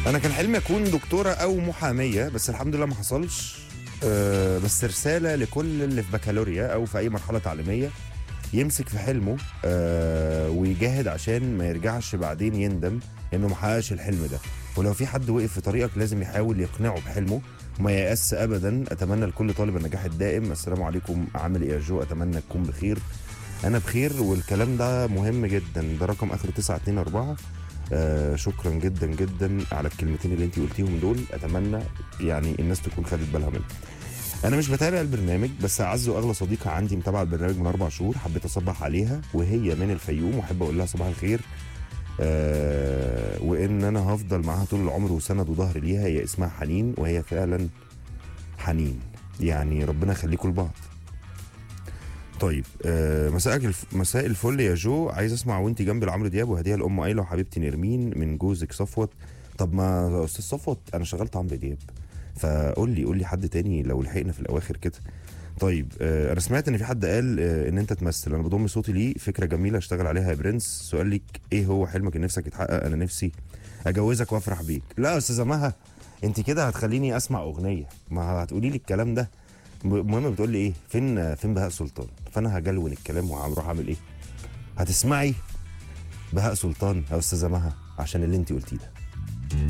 انا كان حلمي اكون دكتوره او محاميه بس الحمد لله ما حصلش أه بس رساله لكل اللي في بكالوريا او في اي مرحله تعليميه يمسك في حلمه أه ويجاهد عشان ما يرجعش بعدين يندم انه ما حققش الحلم ده ولو في حد وقف في طريقك لازم يحاول يقنعه بحلمه وما ييأس ابدا اتمنى لكل طالب النجاح الدائم السلام عليكم عامل ايه يا جو اتمنى تكون بخير انا بخير والكلام ده مهم جدا ده رقم اخره 924 آه شكرا جدا جدا على الكلمتين اللي انت قلتيهم دول اتمنى يعني الناس تكون خدت بالها منهم انا مش بتابع البرنامج بس اعز واغلى صديقه عندي متابعه البرنامج من اربع شهور حبيت اصبح عليها وهي من الفيوم واحب اقول لها صباح الخير آه وان انا هفضل معاها طول العمر وسند وظهر ليها هي اسمها حنين وهي فعلا حنين يعني ربنا يخليكم لبعض طيب آه مساء الف... مساء الفل يا جو عايز اسمع وانت جنب لعمرو دياب وهديه لام ايلا وحبيبتي نرمين من جوزك صفوت طب ما يا استاذ صفوت انا شغلت عمرو دياب فقول لي قول لي حد تاني لو لحقنا في الاواخر كده طيب آه انا سمعت ان في حد قال آه ان انت تمثل انا بضم صوتي ليه فكره جميله اشتغل عليها يا برنس سؤال ليك ايه هو حلمك اللي نفسك يتحقق انا نفسي اجوزك وافرح بيك لا يا استاذه مها انت كده هتخليني اسمع اغنيه ما هتقولي لي الكلام ده المهم بتقول لي ايه فين فين بهاء سلطان فانا هجلون الكلام وهروح اعمل ايه هتسمعي بهاء سلطان يا استاذه مها عشان اللي انت قلتيه ده